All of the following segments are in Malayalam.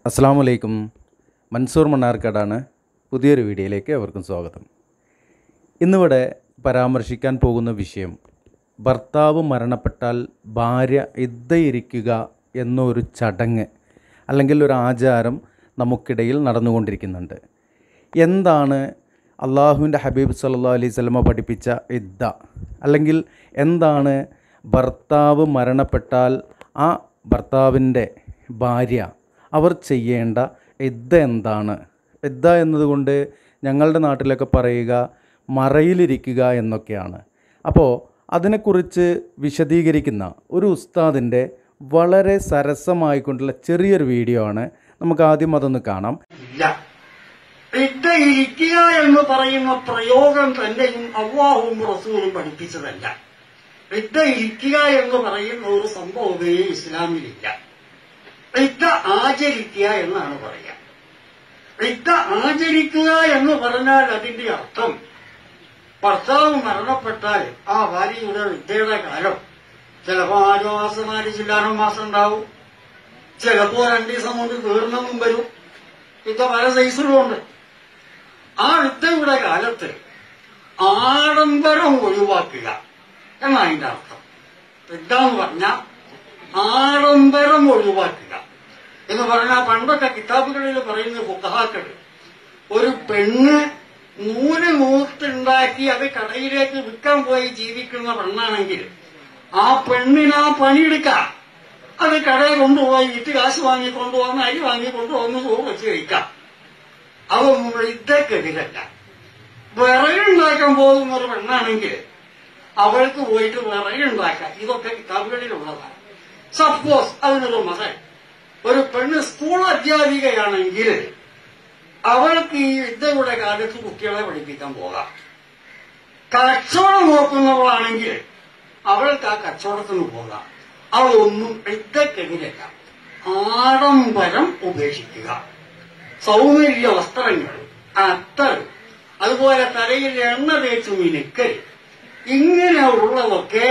അസ്സാം വലൈക്കും മൻസൂർ മണ്ണാർക്കാടാണ് പുതിയൊരു വീഡിയോയിലേക്ക് അവർക്കും സ്വാഗതം ഇന്നിവിടെ പരാമർശിക്കാൻ പോകുന്ന വിഷയം ഭർത്താവ് മരണപ്പെട്ടാൽ ഭാര്യ ഇద్దയിരിക്കുക എന്നൊരു ചടങ്ങ് അല്ലെങ്കിൽ ഒരു ആചാരം നമുക്കിടയിൽ നടന്നുകൊണ്ടിരിക്കുന്നുണ്ട് എന്താണ് അള്ളാഹുവിൻ്റെ ഹബീബ് സല്ലാ അലൈഹി സ്വലമ പഠിപ്പിച്ച ഇദ്ദ അല്ലെങ്കിൽ എന്താണ് ഭർത്താവ് മരണപ്പെട്ടാൽ ആ ഭർത്താവിൻ്റെ ഭാര്യ അവർ ചെയ്യേണ്ട ഇദ്ദ എന്താണ് ഇദ്ദ എന്നതുകൊണ്ട് ഞങ്ങളുടെ നാട്ടിലൊക്കെ പറയുക മറയിലിരിക്കുക എന്നൊക്കെയാണ് അപ്പോൾ അതിനെക്കുറിച്ച് വിശദീകരിക്കുന്ന ഒരു ഉസ്താദിൻ്റെ വളരെ സരസമായിക്കൊണ്ടുള്ള ചെറിയൊരു വീഡിയോ ആണ് നമുക്ക് ആദ്യം അതൊന്ന് കാണാം ഇല്ല ഇദ്ദ ഇരിക്കുക എന്ന് പറയുന്ന പ്രയോഗം തന്നെയും അള്ളാഹുവും റസൂലും പഠിപ്പിച്ചതല്ല ഇദ്ദ ഇരിക്കുക എന്ന് പറയുന്ന ഒരു സംഭവമേ ഇസ്ലാമിലില്ല ഇദ്ദ ആചരിക്കുക എന്നാണ് പറയുക ഇദ്ദ ആചരിക്കുക എന്ന് പറഞ്ഞാൽ അതിന്റെ അർത്ഥം ഭർത്താവ് മരണപ്പെട്ടാൽ ആ ഭാര്യയുടെ വിദ്യയുടെ കാലം ചിലപ്പോ ആരോ മാസം നാല് ചില്ലാനോ മാസം ഉണ്ടാവും ചിലപ്പോ രണ്ടു ദിവസം കൊണ്ട് തീർന്നെന്നും വരും ഇത് പല സൈസിലുമുണ്ട് ആ വിദ്യയുടെ കാലത്ത് ആഡംബരം ഒഴിവാക്കുക എന്നാ അതിന്റെ അർത്ഥം വിദ്യ എന്ന് പറഞ്ഞാൽ ആഡംബരം ഒഴിവാക്കുക എന്ന് പറഞ്ഞാൽ പണ്ടൊക്കെ കിതാബുകളിൽ പറയുന്ന ഫുഹാക്കൾ ഒരു പെണ്ണ് നൂല് നൂത്തുണ്ടാക്കി അത് കടയിലേക്ക് വിൽക്കാൻ പോയി ജീവിക്കുന്ന പെണ്ണാണെങ്കിൽ ആ പെണ്ണിന് ആ പണിയെടുക്കാം അത് കടയിൽ കൊണ്ടുപോയി വിറ്റ് കാശ് വാങ്ങി കൊണ്ടുവന്ന് അരി വാങ്ങി കൊണ്ടുവന്ന് ചോറ് വെച്ച് കഴിക്കാം അതൊന്നും ഇതൊക്കെതിരല്ല വിറകുണ്ടാക്കാൻ പോകുന്ന ഒരു പെണ്ണാണെങ്കിൽ അവൾക്ക് പോയിട്ട് വിറകുണ്ടാക്കാം ഇതൊക്കെ കിതാബുകളിലുള്ളതാണ് സപ്പോസ് അതിനൊരു മകൻ ഒരു പെണ്ണ് സ്കൂൾ അധ്യാപികയാണെങ്കിൽ അവൾക്ക് ഈ വിദ്യയുടെ കാലത്ത് കുട്ടികളെ പഠിപ്പിക്കാൻ പോകാം കച്ചവടം നോക്കുന്നവളാണെങ്കിൽ അവൾക്ക് ആ കച്ചവടത്തിന് പോകാം അവളൊന്നും ഇതൊക്കെതിരല്ല ആഡംബരം ഉപേക്ഷിക്കുക സൗന്ദര്യ വസ്ത്രങ്ങൾ അത്തർ അതുപോലെ തലയിൽ എണ്ണ തേച്ച് മിനുക്കൽ ഇങ്ങനെയുള്ളതൊക്കെ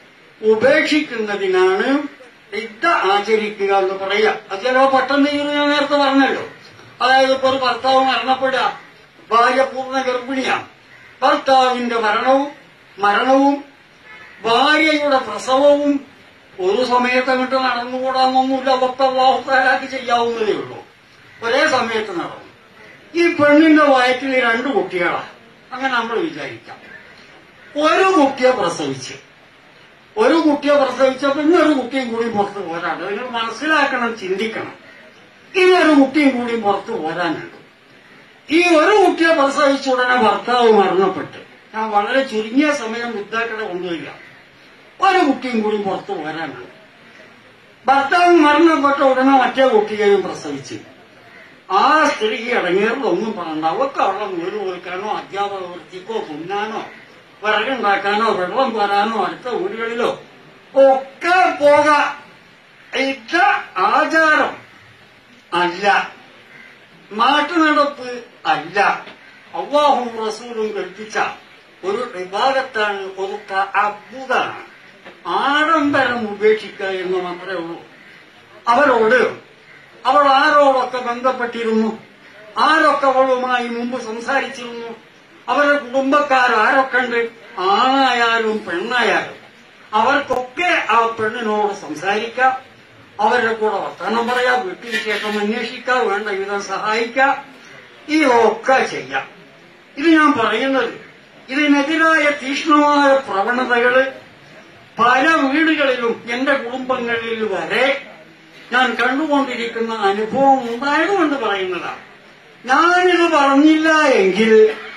ഉപേക്ഷിക്കുന്നതിനാണ് ഇദ്ദ ആചരിക്കുക എന്ന് പറയുക അത് ചിലപ്പോ പെട്ടെന്ന് ഈ ഞാൻ നേരത്തെ പറഞ്ഞല്ലോ അതായത് ഇപ്പൊ ഒരു ഭർത്താവ് മരണപ്പെടുക ഭാര്യ പൂർണ്ണ ഗർഭിണിയാണ് ഭർത്താവിന്റെ മരണവും മരണവും ഭാര്യയുടെ പ്രസവവും ഒരു സമയത്ത് അങ്ങോട്ട് നടന്നുകൂടാന്നൊന്നുമില്ല വക്തവാഹുക്കാരാക്കി ചെയ്യാവുന്നതേ ഉള്ളൂ ഒരേ സമയത്ത് നടന്നു ഈ പെണ്ണിന്റെ വയറ്റിൽ രണ്ട് കുട്ടികളാണ് അങ്ങനെ നമ്മൾ വിചാരിക്കാം ഒരു കുട്ടിയെ പ്രസവിച്ച് ഒരു കുട്ടിയെ പ്രസവിച്ചപ്പോ ഇന്നൊരു കുട്ടിയും കൂടി പുറത്ത് പോരാണ്ട് നിങ്ങൾ മനസ്സിലാക്കണം ചിന്തിക്കണം ഇന്നൊരു കുട്ടിയും കൂടി പുറത്ത് പോരാനുണ്ട് ഈ ഒരു കുട്ടിയെ പ്രസവിച്ച ഉടനെ ഭർത്താവ് മരണപ്പെട്ട് ഞാൻ വളരെ ചുരുങ്ങിയ സമയം വൃദ്ധാക്കളെ കൊണ്ടുവരിക ഒരു കുട്ടിയും കൂടി പുറത്ത് പോരാനുണ്ട് ഭർത്താവ് മരണപ്പെട്ട ഉടനെ മറ്റേ കുട്ടിയെയും പ്രസവിച്ചു ആ സ്ത്രീക്ക് ഇടങ്ങേറിലൊന്നും പറയണ്ട അവർക്ക് അവിടെ വീട് കൊടുക്കാനോ അധ്യാപക വൃത്തിക്കോ തുന്നാനോ വിറകുണ്ടാക്കാനോ വെള്ളം കോരാനോ അടുത്ത വീടുകളിലോ ഒക്കെ പോകാം ഇത് ആചാരം അല്ല നാട്ടുനടപ്പ് അല്ല അള്ളാഹും റസൂലും കൽപ്പിച്ച ഒരു വിഭാഗത്താണ് ഒരു അത്ഭുതമാണ് ആഡംബരം ഉപേക്ഷിക്കുക എന്ന് മാത്രമേ ഉള്ളൂ അവരോട് അവൾ ആരോടൊക്കെ ബന്ധപ്പെട്ടിരുന്നു ആരൊക്കെ അവളുമായി മുമ്പ് സംസാരിച്ചിരുന്നു അവരുടെ കുടുംബക്കാർ ആരൊക്കെ ഉണ്ട് ആണായാലും പെണ്ണായാലും അവർക്കൊക്കെ ആ പെണ്ണിനോട് സംസാരിക്കാം അവരുടെ കൂടെ വർത്തമാനം പറയാം വീട്ടിലേക്ക് അന്വേഷിക്കാം വേണ്ട വിധം സഹായിക്കാം ഇതൊക്കെ ചെയ്യാം ഇത് ഞാൻ പറയുന്നത് ഇതിനെതിരായ തീക്ഷ്ണമായ പ്രവണതകള് പല വീടുകളിലും എന്റെ കുടുംബങ്ങളിൽ വരെ ഞാൻ കണ്ടുകൊണ്ടിരിക്കുന്ന അനുഭവം ഉണ്ടായതുകൊണ്ട് പറയുന്നതാണ് ഞാനിത് പറഞ്ഞില്ല എങ്കിൽ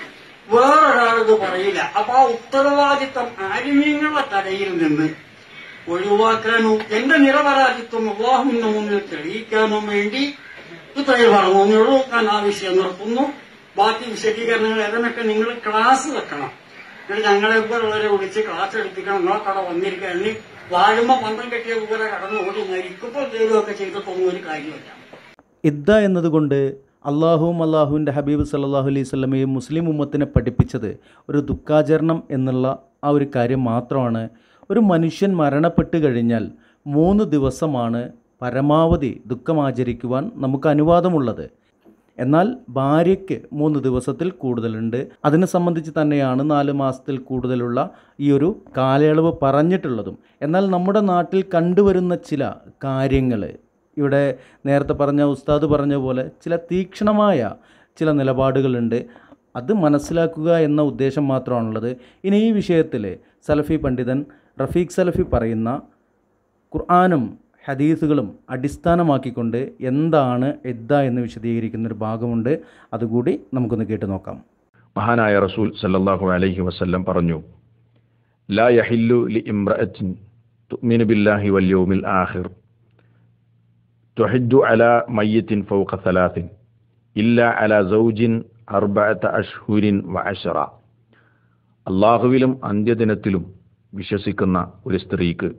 വേറൊരാളിത് പറയില്ല അപ്പൊ ആ ഉത്തരവാദിത്തം ആരുമീങ്ങളുടെ തലയിൽ നിന്ന് ഒഴിവാക്കാനോ എന്റെ നിരപരാധിത്വം അള്ളാഹുവിന്റെ മുന്നിൽ തെളിയിക്കാനോ വേണ്ടി ഇത്രയും പറഞ്ഞുള്ളൂ ഞാൻ ആ വിഷയം നിർത്തുന്നു ബാക്കി വിശദീകരണങ്ങൾ ഏതെന്നൊക്കെ നിങ്ങൾ ക്ലാസ് വെക്കണം എന്നിട്ട് ഞങ്ങളെ പോലുള്ളവരെ വിളിച്ച് ക്ലാസ് എടുപ്പിക്കണം നിങ്ങളെ കട വന്നിരിക്കുക അല്ലെങ്കിൽ വാഴുമ്പോ പന്തം കെട്ടിയ പോലെ കടന്നു ഓടി മരിക്കുമ്പോൾ എന്തെങ്കിലുമൊക്കെ ചെയ്തിട്ടൊന്നും ഒരു കാര്യമില്ല ഇദ്ദ എന്നതുകൊണ്ട് അള്ളാഹുവും അള്ളാഹുവിൻ്റെ ഹബീബ് സല്ലാഹു അലൈഹി സ്വലമയും മുസ്ലിം ഉമ്മത്തിനെ പഠിപ്പിച്ചത് ഒരു ദുഃഖാചരണം എന്നുള്ള ആ ഒരു കാര്യം മാത്രമാണ് ഒരു മനുഷ്യൻ മരണപ്പെട്ട് കഴിഞ്ഞാൽ മൂന്ന് ദിവസമാണ് പരമാവധി ദുഃഖമാചരിക്കുവാൻ നമുക്ക് അനുവാദമുള്ളത് എന്നാൽ ഭാര്യയ്ക്ക് മൂന്ന് ദിവസത്തിൽ കൂടുതലുണ്ട് അതിനെ സംബന്ധിച്ച് തന്നെയാണ് നാല് മാസത്തിൽ കൂടുതലുള്ള ഈ ഒരു കാലയളവ് പറഞ്ഞിട്ടുള്ളതും എന്നാൽ നമ്മുടെ നാട്ടിൽ കണ്ടുവരുന്ന ചില കാര്യങ്ങൾ ഇവിടെ നേരത്തെ പറഞ്ഞ ഉസ്താദ് പറഞ്ഞ പോലെ ചില തീക്ഷ്ണമായ ചില നിലപാടുകളുണ്ട് അത് മനസ്സിലാക്കുക എന്ന ഉദ്ദേശം മാത്രമാണുള്ളത് ഇനി ഈ വിഷയത്തിൽ സലഫി പണ്ഡിതൻ റഫീഖ് സലഫി പറയുന്ന ഖുർആാനും ഹദീസുകളും അടിസ്ഥാനമാക്കിക്കൊണ്ട് എന്താണ് എദ്ദ എന്ന് വിശദീകരിക്കുന്ന ഒരു ഭാഗമുണ്ട് അതുകൂടി നമുക്കൊന്ന് കേട്ടു നോക്കാം മഹാനായ റസൂൽ സല്ലല്ലാഹു അലൈഹി വസല്ലം പറഞ്ഞു ലാ യഹില്ലു ലി ഇംറഅത്തിൻ തുഅ്മിനു ബില്ലാഹി വൽ യൗമിൽ ആഖിർ തുഹിദ്ദു അലാ മയ്യിത്തിൻ ഫൗഖ സലാസിൻ ഇല്ല അലാ സൗജിൻ അർബഅത അഷ്ഹുരിൻ വ അശറ അള്ളാഹുവിലും അന്ത്യദിനത്തിലും വിശ്വസിക്കുന്ന ഒരു സ്ത്രീക്ക്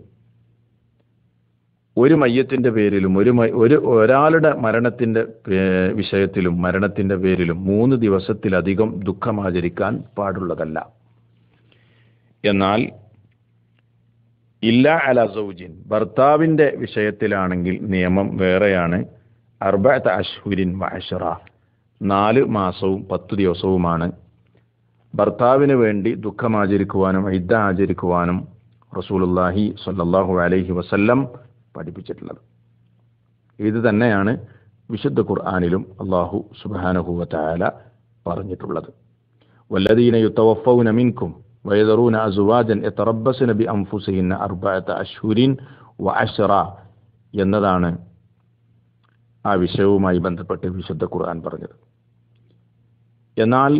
ഒരു മയ്യത്തിന്റെ പേരിലും ഒരു മ- ഒരു ഒരാളുടെ മരണത്തിന്റെ പേ- വിഷയത്തിലും മരണത്തിന്റെ പേരിലും മൂന്ന് ദിവസത്തിലധികം ദുഃഖമാചരിക്കാൻ പാടുള്ളതല്ല എന്നാൽ ഇല്ല അല സൗജിൻ ഭർത്താവിന്റെ വിഷയത്തിലാണെങ്കിൽ നിയമം വേറെയാണ് അർബഅത അഷ്ഹുരിൻ വഅശറ നാല് മാസവും പത്ത് ദിവസവുമാണ് ഭർത്താവിന് വേണ്ടി ദുഃഖമാചരിക്കുവാനും ഇദ്ദ ആചരിക്കുവാനും റസൂലുള്ളാഹി സ്വല്ലല്ലാഹു അലൈഹി വസല്ലം പഠിപ്പിച്ചിട്ടുള്ളത് ഇത് തന്നെയാണ് വിശുദ്ധ ഖുർആാനിലും അള്ളാഹു സുബ്ഹാനഹു വതആല പറഞ്ഞിട്ടുള്ളത് വല്ലദീന യുതവഫൗന മിൻകും വയദറൂന അസുവാജൻ യതറബ്ബസുന ബി അൻഫുസിഹിന്ന അർബഅത അഷ്ഹുരിൻ വഅശ്റ എന്നതാണ് ആ വിഷയവുമായി ബന്ധപ്പെട്ട് വിശുദ്ധ ഖുർആൻ പറഞ്ഞത് എന്നാൽ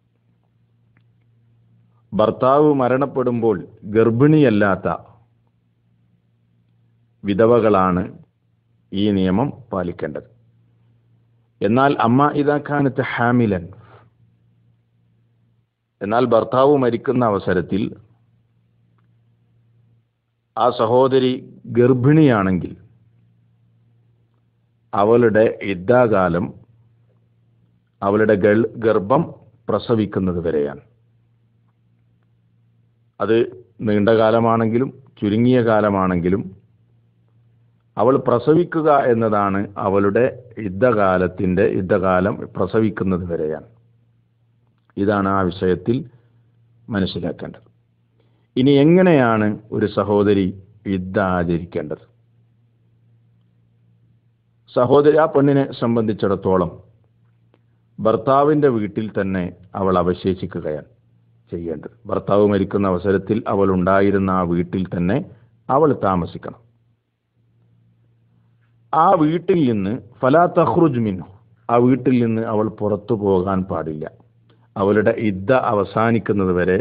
ഭർത്താവ് മരണപ്പെടുമ്പോൾ ഗർഭിണിയല്ലാത്ത വിധവകളാണ് ഈ നിയമം പാലിക്കേണ്ടത് എന്നാൽ അമ്മ ഇതാക്കാനത്ത് ഹാമിലൻ എന്നാൽ ഭർത്താവ് മരിക്കുന്ന അവസരത്തിൽ ആ സഹോദരി ഗർഭിണിയാണെങ്കിൽ അവളുടെ യുദ്ധാകാലം അവളുടെ ഗൾ- ഗർഭം പ്രസവിക്കുന്നത് വരെയാണ് അത് നീണ്ട കാലമാണെങ്കിലും ചുരുങ്ങിയ കാലമാണെങ്കിലും അവൾ പ്രസവിക്കുക എന്നതാണ് അവളുടെ യുദ്ധകാലത്തിൻ്റെ യുദ്ധകാലം പ്രസവിക്കുന്നത് വരെയാണ് ഇതാണ് ആ വിഷയത്തിൽ മനസ്സിലാക്കേണ്ടത് ഇനി എങ്ങനെയാണ് ഒരു സഹോദരി യുദ്ധ ആചരിക്കേണ്ടത് സഹോദരി ആ പെണ്ണിനെ സംബന്ധിച്ചിടത്തോളം ഭർത്താവിൻ്റെ വീട്ടിൽ തന്നെ അവൾ അവശേഷിക്കുകയാണ് ചെയ്യേണ്ടത് ഭർത്താവ് മരിക്കുന്ന അവസരത്തിൽ അവൾ ഉണ്ടായിരുന്ന ആ വീട്ടിൽ തന്നെ അവൾ താമസിക്കണം ആ വീട്ടിൽ നിന്ന് ഫലാ തഹ്റുജ് മിന്നു ആ വീട്ടിൽ നിന്ന് അവൾ പുറത്തു പോകാൻ പാടില്ല അവളുടെ ഇദ്ദ അവസാനിക്കുന്നത് വരെ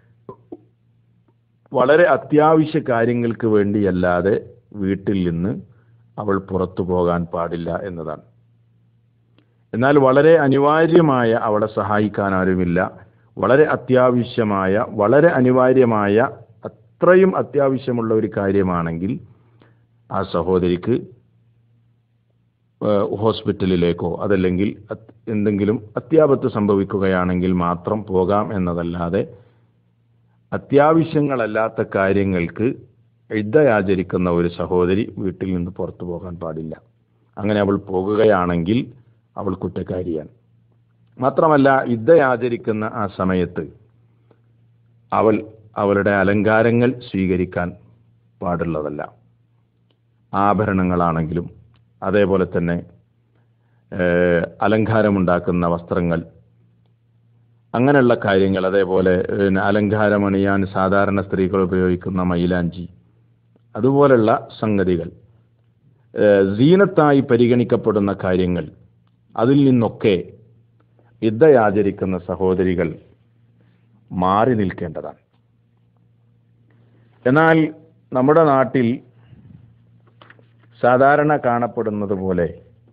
വളരെ അത്യാവശ്യ കാര്യങ്ങൾക്ക് വേണ്ടിയല്ലാതെ വീട്ടിൽ നിന്ന് അവൾ പുറത്തു പോകാൻ പാടില്ല എന്നതാണ് എന്നാൽ വളരെ അനിവാര്യമായ അവളെ സഹായിക്കാൻ ആരുമില്ല വളരെ അത്യാവശ്യമായ വളരെ അനിവാര്യമായ അത്രയും അത്യാവശ്യമുള്ള ഒരു കാര്യമാണെങ്കിൽ ആ സഹോദരിക്ക് ഏഹ് ഹോസ്പിറ്റലിലേക്കോ അതല്ലെങ്കിൽ അത് എന്തെങ്കിലും അത്യാപത്ത് സംഭവിക്കുകയാണെങ്കിൽ മാത്രം പോകാം എന്നതല്ലാതെ അത്യാവശ്യങ്ങളല്ലാത്ത കാര്യങ്ങൾക്ക് യുദ്ധയാചരിക്കുന്ന ഒരു സഹോദരി വീട്ടിൽ നിന്ന് പുറത്തു പോകാൻ പാടില്ല അങ്ങനെ അവൾ പോകുകയാണെങ്കിൽ അവൾ കുറ്റക്കാരിയാണ് മാത്രമല്ല യുദ്ധയാചരിക്കുന്ന ആ സമയത്ത് അവൾ അവളുടെ അലങ്കാരങ്ങൾ സ്വീകരിക്കാൻ പാടുള്ളതല്ല ആഭരണങ്ങളാണെങ്കിലും അതേപോലെ തന്നെ ഏഹ്, അലങ്കാരമുണ്ടാക്കുന്ന വസ്ത്രങ്ങൾ അങ്ങനെയുള്ള കാര്യങ്ങൾ അതേപോലെ പിന്നെ അലങ്കാരമണിയാൻ സാധാരണ സ്ത്രീകൾ ഉപയോഗിക്കുന്ന മൈലാഞ്ചി അതുപോലുള്ള സംഗതികൾ ഏഹ്, സീനത്തായി പരിഗണിക്കപ്പെടുന്ന കാര്യങ്ങൾ അതിൽ നിന്നൊക്കെ യുദ്ധയാചരിക്കുന്ന സഹോദരികൾ മാറി നിൽക്കേണ്ടതാണ് എന്നാൽ നമ്മുടെ നാട്ടിൽ സാധാരണ കാണപ്പെടുന്നത് പോലെ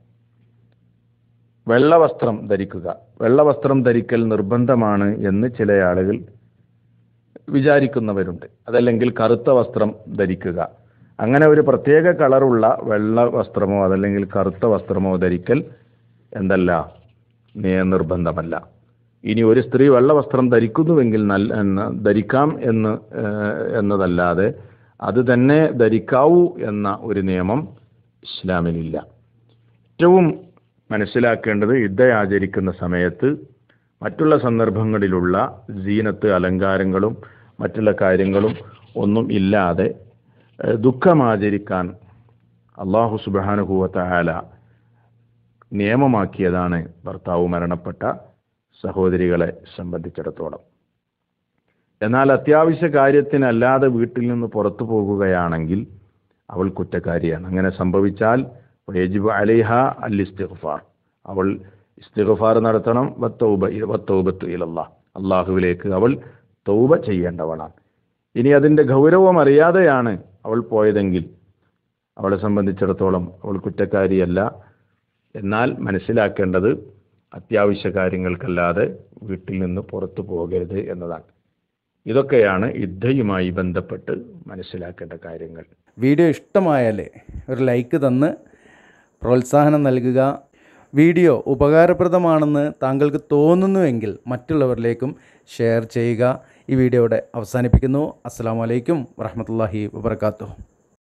വെള്ളവസ്ത്രം ധരിക്കുക വെള്ളവസ്ത്രം ധരിക്കൽ നിർബന്ധമാണ് എന്ന് ചില ആളുകൾ വിചാരിക്കുന്നവരുണ്ട് അതല്ലെങ്കിൽ കറുത്ത വസ്ത്രം ധരിക്കുക അങ്ങനെ ഒരു പ്രത്യേക കളറുള്ള വെള്ള വസ്ത്രമോ അതല്ലെങ്കിൽ കറുത്ത വസ്ത്രമോ ധരിക്കൽ എന്തല്ല നിയ- നിർബന്ധമല്ല ഇനി ഒരു സ്ത്രീ വെള്ള വസ്ത്രം ധരിക്കുന്നുവെങ്കിൽ നല്ല എന്ന് ധരിക്കാം എന്ന് ഏഹ്, എന്നതല്ലാതെ അത് തന്നെ ധരിക്കാവൂ എന്ന ഒരു നിയമം ഇസ്ലാമിലില്ല ഏറ്റവും മനസ്സിലാക്കേണ്ടത് ഇദ്ദ ആചരിക്കുന്ന സമയത്ത് മറ്റുള്ള സന്ദർഭങ്ങളിലുള്ള സീനത്ത് അലങ്കാരങ്ങളും മറ്റുള്ള കാര്യങ്ങളും ഒന്നും ഇല്ലാതെ ഏഹ്, ദുഃഖമാചരിക്കാൻ അള്ളാഹു സുബാനുഭൂവത്തായാല നിയമമാക്കിയതാണ് ഭർത്താവ് മരണപ്പെട്ട സഹോദരികളെ സംബന്ധിച്ചിടത്തോളം എന്നാൽ അത്യാവശ്യ കാര്യത്തിനല്ലാതെ വീട്ടിൽ നിന്ന് പുറത്തു പോകുകയാണെങ്കിൽ അവൾ കുറ്റക്കാരിയാണ് അങ്ങനെ സംഭവിച്ചാൽ യജിബ് അലിഹ അൽ ഇസ്തിഗ്ഫാർ അവൾ ഇസ്തിഗ്ഫാർ നടത്തണം വത്തൗബ വത്തൗബത്ത് ഇലല്ലാ അള്ളാഹുവിലേക്ക് അവൾ തൗബ ചെയ്യേണ്ടവളാണ് ഇനി അതിൻ്റെ ഗൗരവം അറിയാതെയാണ് അവൾ പോയതെങ്കിൽ അവളെ സംബന്ധിച്ചിടത്തോളം അവൾ കുറ്റക്കാരിയല്ല എന്നാൽ മനസ്സിലാക്കേണ്ടത് അത്യാവശ്യ കാര്യങ്ങൾക്കല്ലാതെ വീട്ടിൽ നിന്ന് പുറത്തു പോകരുത് എന്നതാണ് ഇതൊക്കെയാണ് യുദ്ധയുമായി ബന്ധപ്പെട്ട് മനസ്സിലാക്കേണ്ട കാര്യങ്ങൾ വീഡിയോ ഇഷ്ടമായാൽ ഒരു ലൈക്ക് തന്ന് പ്രോത്സാഹനം നൽകുക വീഡിയോ ഉപകാരപ്രദമാണെന്ന് താങ്കൾക്ക് തോന്നുന്നുവെങ്കിൽ മറ്റുള്ളവരിലേക്കും ഷെയർ ചെയ്യുക ഈ വീഡിയോയുടെ അവസാനിപ്പിക്കുന്നു അസ്സാം വലൈക്കും വറഹമത്തല്ലാഹി വബർക്കാത്തു